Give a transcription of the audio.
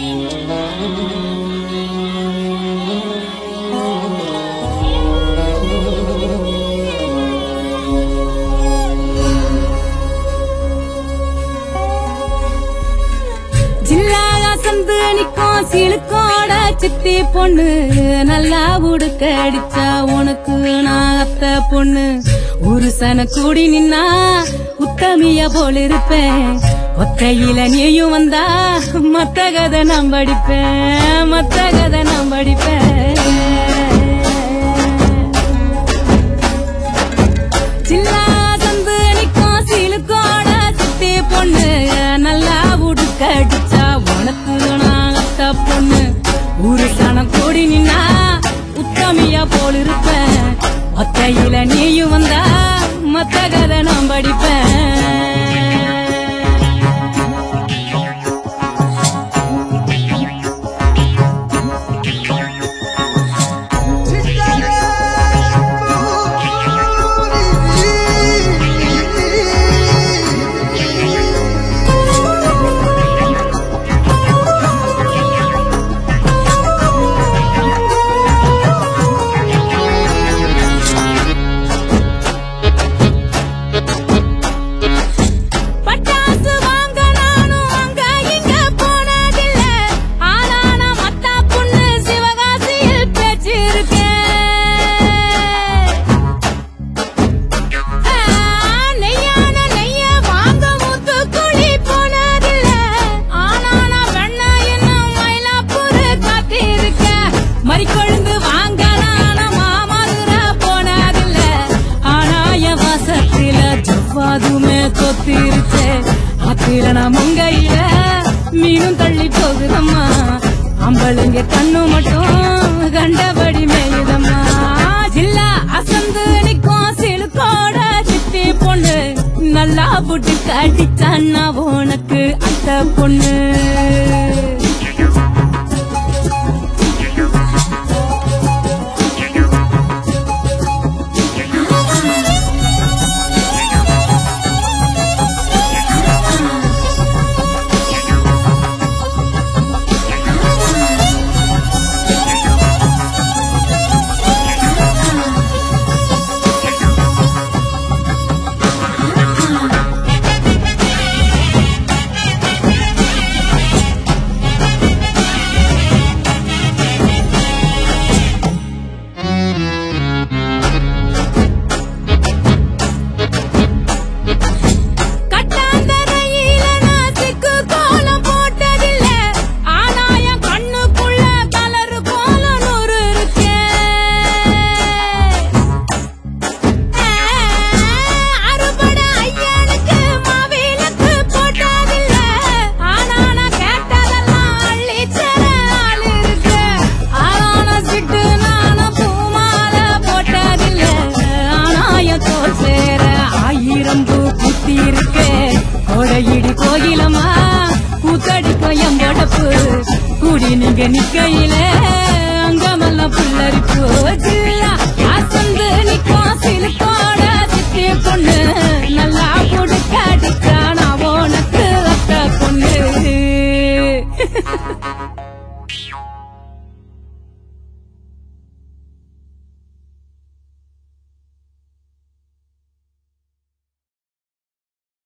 ஜில்லாக சந்து நிக்கும் சிலுக்கோட சித்தி பொண்ணு நல்லா உடுக்க அடிச்சா உனக்கு நான் அத்த பொண்ணு ஒரு சன கூடி நின்னா உத்தமிய போல் இருப்பேன் ஒத்தையில நீயும் வந்தா மத்த கதை நான் படிப்பேன் மத்த கதை நான் படிப்பேன் சில்லா சந்து நிக்கும் சீலுக்கோட சித்தி பொண்ணு நல்லா உடுக்க அடிச்சா உனக்கு நான் அத்த பொண்ணு ஊரு சனம் கூடி நின்னா உத்தமியா போல் இருப்பேன் ஒத்தையில நீயும் வந்தா மத்த கதை நான் படிப்பேன் பட்டாசு வாங்க நானும் அங்க இங்க போனதில்ல ஆனா நான் மத்தா பொண்ணு சிவகாசியில் பேச்சிருக்கேன் ஆ, நெய்யான நெய்ய வாங்க மூத்துக்குழி போனதில்ல ஆனா நான் வெண்ண இன்னும் மயிலாப்பூர் காத்திருக்கேன் மறிக்கொழுந்து வாங்க நானும் மாமதுரை போனதில்ல ஆனா என் வாசத்தில ஜவ்வாதுமே கொத்திருச்சே ஆத்திர நான் மங்கையில மீனும் தள்ளி போகுதம்மா அம்பளுங்க கண்ணு மட்டும் கண்டபடி மேயுதம்மா ஜில்லா அசந்து நிக்கும் சிலுக்கோட சித்தி பொண்ணு நல்லா புட்டு காட்டிச்சான்னா உனக்கு அத்த பொண்ணு கட்டாந்தரையில நான் சிக்கு கோலம் போட்டதில்ல ஆனா என் கண்ணுக்குள்ள கலரு கோலம் நூறு இருக்கே அறுபட ஐயனுக்கு மாவிளக்கு போட்டதில்ல ஆனா நான் கேட்டதெல்லாம் அள்ளி தர ஆள் இருக்கு ஆனா சிட்டு நானும் பூமால போட்டதில்ல ஆனா என் தோல் சேர ஆயிரம் பூ குத்தி இருக்கு கோடையிடி கோயிலம்மா கூத்தடிக்கும் என் பொடப்பு கூடி நீங்க நிக்கையில